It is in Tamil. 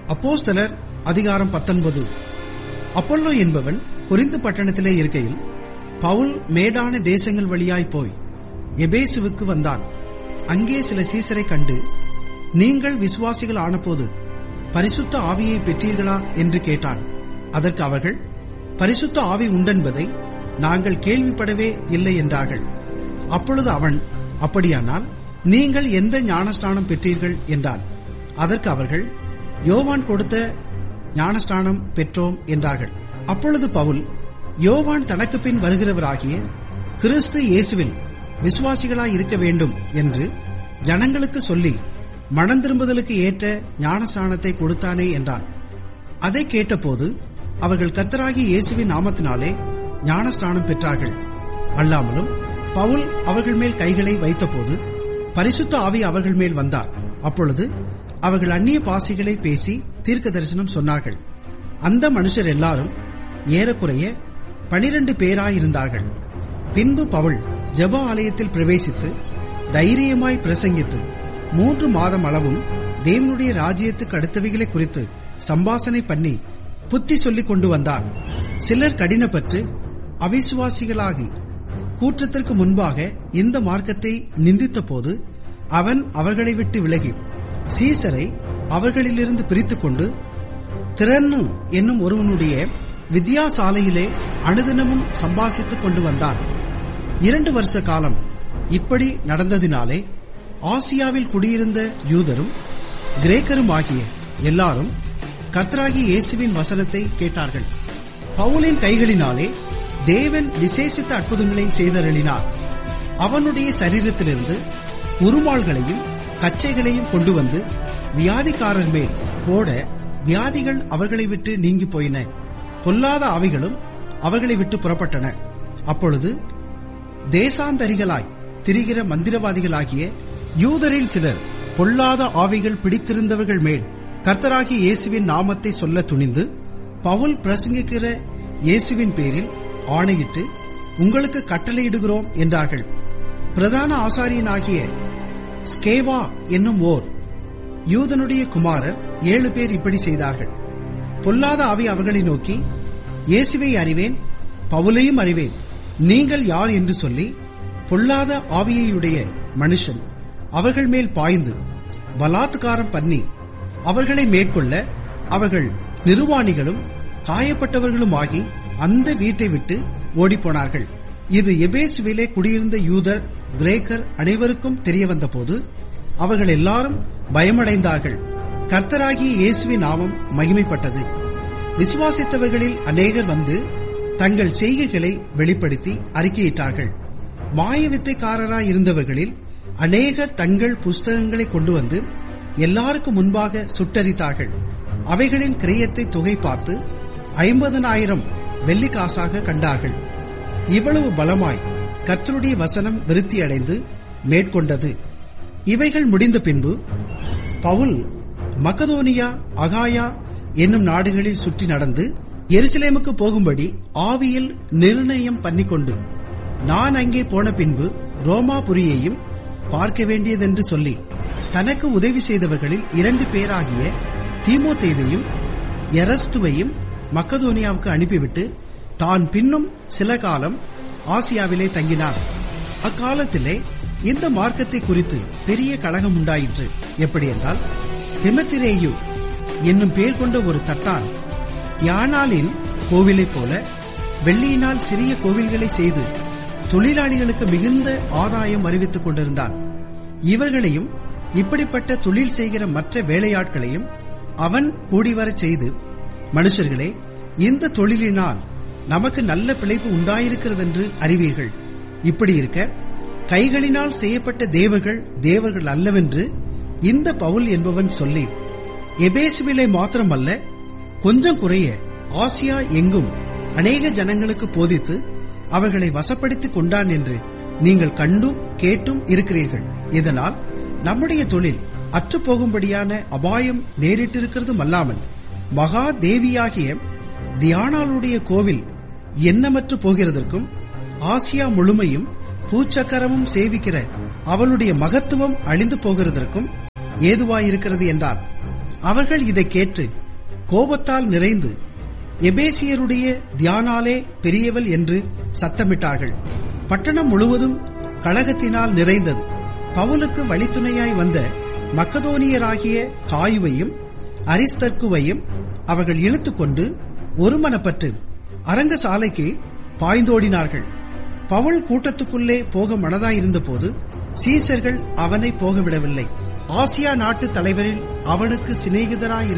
அப்போஸ்தலர் அதிகாரம் பத்தொன்பது அப்பொல்லோ என்பவன் கொரிந்து பட்டணத்திலே இருக்கையில் பவுல் மேடான தேசங்கள் வழியாய் போய் எபேசுவுக்கு வந்தான் அங்கே சில சீசரை கண்டு நீங்கள் விசுவாசிகள் ஆனபோது பரிசுத்த ஆவியை பெற்றீர்களா என்று கேட்டான் அதற்கு அவர்கள் பரிசுத்த ஆவி உண்டென்பதை நாங்கள் கேள்விப்படவே இல்லை என்றார்கள் அப்பொழுது அவன் அப்படியானால் நீங்கள் எந்த ஞானஸ்நானம் பெற்றீர்கள் என்றான் அதற்கு அவர்கள் யோவான் கொடுத்த ஞானஸ்நானம் பெற்றோம் என்றார்கள் அப்பொழுது பவுல் யோவான் தனக்கு பின் வருகிறவராகிய கிறிஸ்து இயேசுவில் விசுவாசிகளாய் இருக்க வேண்டும் என்று ஜனங்களுக்கு சொல்லி மனம் திரும்புதலுக்கு ஏற்ற ஞானஸ்நானத்தை கொடுத்தானே என்றான் அதை கேட்டபோது அவர்கள் கர்த்தராகிய இயேசுவின் நாமத்தினாலே ஞானஸ்நானம் பெற்றார்கள் அல்லாமலும் பவுல் அவர்கள் மேல் கைகளை வைத்தபோது பரிசுத்த ஆவி அவர்கள் மேல் வந்தார் அப்பொழுது அவர்கள் அந்நிய பாசைகளை பேசி தீர்க்க தரிசனம் சொன்னார்கள் அந்த மனுஷர் எல்லாரும் ஏறக்குறைய பனிரண்டு பேராயிருந்தார்கள் பின்பு பவுல் ஜெப ஆலயத்தில் பிரவேசித்து தைரியமாய் பிரசங்கித்து மூன்று மாதம் அளவும் தேவனுடைய ராஜ்யத்துக்கு அடுத்தவைகளை குறித்து சம்பாசனை பண்ணி புத்தி சொல்லிக் கொண்டு வந்தார் சிலர் கடினப்பட்டு அவிசுவாசிகளாகி கூற்றத்திற்கு முன்பாக இந்த மார்க்கத்தை நிந்தித்த போது அவன் அவர்களை விட்டு விலகி சீசரை அவர்களிலிருந்து பிரித்துக் கொண்டு திறன்னு என்னும் ஒருவனுடைய வித்யாசாலையிலே அனுதினமும் சம்பாசித்துக் கொண்டு வந்தான் இரண்டு வருஷ காலம் இப்படி நடந்ததினாலே ஆசியாவில் குடியிருந்த யூதரும் கிரேக்கரும் ஆகிய எல்லாரும் கர்த்தராகி இயேசுவின் வசனத்தை கேட்டார்கள் பவுலின் கைகளினாலே தேவன் விசேஷித்த அற்புதங்களை செய்தருளினார் அவனுடைய சரீரத்திலிருந்து உருமாள்களையும் கச்சைகளையும் கொண்டு வந்து வியாதிக்காரர் மேல் போட வியாதிகள் அவர்களை விட்டு நீங்கி போயின பொல்லாத ஆவிகளும் அவர்களை விட்டு புறப்பட்டன அப்பொழுது தேசாந்தரிகளாய் திரிகிற மந்திரவாதிகளாகிய யூதரில் சிலர் பொல்லாத ஆவிகள் பிடித்திருந்தவர்கள் மேல் கர்த்தராகிய இயேசுவின் நாமத்தை சொல்ல துணிந்து பவுல் பிரசங்கிக்கிற இயேசுவின் பேரில் ஆணையிட்டு உங்களுக்கு கட்டளையிடுகிறோம் என்றார்கள் பிரதான ஆசாரியனாகிய ஸ்கேவா என்னும் ஓர் யூதனுடைய குமாரர் ஏழு பேர் இப்படி செய்தார்கள் பொல்லாத ஆவி அவர்களை நோக்கி இயேசுவை அறிவேன் பவுலையும் அறிவேன் நீங்கள் யார் என்று சொல்லி பொல்லாத ஆவியையுடைய மனுஷன் அவர்கள் மேல் பாய்ந்து பலாத்காரம் பண்ணி அவர்களை மேற்கொள்ள அவர்கள் நிர்வாணிகளும் காயப்பட்டவர்களும் ஆகி அந்த வீட்டை விட்டு ஓடிப்போனார்கள் இது எபேசுவிலே குடியிருந்த யூதர் கிரேக்கர் அனைவருக்கும் தெரிய வந்தபோது அவர்கள் எல்லாரும் பயமடைந்தார்கள் கர்த்தராகிய இயேசுவின் நாமம் மகிமைப்பட்டது விசுவாசித்தவர்களில் அநேகர் வந்து தங்கள் செய்கைகளை வெளிப்படுத்தி அறிக்கையிட்டார்கள் மாய வித்தைக்காரராய் இருந்தவர்களில் அநேகர் தங்கள் புஸ்தகங்களை கொண்டு வந்து எல்லாருக்கும் முன்பாக சுட்டரித்தார்கள் அவைகளின் கிரயத்தை தொகை பார்த்து ஐம்பதனாயிரம் வெள்ளிக்காசாக கண்டார்கள் இவ்வளவு பலமாய் கர்த்தருடைய வசனம் விருத்தியடைந்து மேற்கொண்டது இவைகள் முடிந்த பின்பு பவுல் மக்கதோனியா அகாயா என்னும் நாடுகளில் சுற்றி நடந்து எருசலேமுக்கு போகும்படி ஆவியில் நிர்ணயம் பண்ணிக்கொண்டு நான் அங்கே போன பின்பு ரோமாபுரியையும் பார்க்க வேண்டியதென்று சொல்லி தனக்கு உதவி செய்தவர்களில் இரண்டு பேராகிய தீமோத்தேவையும் எரஸ்துவையும் மக்கதோனியாவுக்கு அனுப்பிவிட்டு தான் பின்னும் சில காலம் ஆசியாவிலே தங்கினார் அக்காலத்திலே இந்த மார்க்கத்தை குறித்து பெரிய கழகம் உண்டாயிற்று எப்படி என்றால் திமத்திரேயு என்னும் பெயர் கொண்ட ஒரு தட்டான் தியானாலின் கோவிலைப் போல வெள்ளியினால் சிறிய கோவில்களை செய்து தொழிலாளிகளுக்கு மிகுந்த ஆதாயம் அறிவித்துக் கொண்டிருந்தான் இவர்களையும் இப்படிப்பட்ட தொழில் செய்கிற மற்ற வேலையாட்களையும் அவன் கூடிவரச் செய்து மனுஷர்களே இந்த தொழிலினால் நமக்கு நல்ல பிழைப்பு உண்டாயிருக்கிறது என்று அறிவீர்கள் இப்படி இருக்க கைகளினால் செய்யப்பட்ட தேவர்கள் தேவர்கள் அல்லவென்று இந்த பவுல் என்பவன் சொல்லி எபேசுவிலே மாத்திரமல்ல கொஞ்சம் குறைய ஆசியா எங்கும் அநேக ஜனங்களுக்கு போதித்து அவர்களை வசப்படுத்திக் கொண்டான் என்று நீங்கள் கண்டும் கேட்டும் இருக்கிறீர்கள் இதனால் நம்முடைய தொழில் அற்றுப்போகும்படியான அபாயம் நேரிட்டிருக்கிறதும் அல்லாமல் மகா தேவியாகிய தியானாளுடைய கோவில் எண்ணமற்று போகிறதற்கும் ஆசியா முழுமையும் பூச்சக்கரமும் சேவிக்கிற அவளுடைய மகத்துவம் அழிந்து போகிறதற்கும் ஏதுவாயிருக்கிறது என்றார் அவர்கள் இதை கேட்டு கோபத்தால் நிறைந்து எபேசியருடைய தியானாலே பெரியவள் என்று சத்தமிட்டார்கள் பட்டணம் முழுவதும் கழகத்தினால் நிறைந்தது பவுலுக்கு வழித்துணையாய் வந்த மக்கதோனியராகிய காயுவையும் அரிஸ்தர்க்குவையும் அவர்கள் இழுத்துக்கொண்டு ஒருமனப்பட்டு அரங்க சாலைக்கு பாய்ந்தோடினார்கள் பவுல் கூட்டத்துக்குள்ளே போக மனதாயிருந்த போது சீசர்கள் அவனை போகவிடவில்லை ஆசியா நாட்டு தலைவரில் அவனுக்கு சிநேகிதராயிருந்த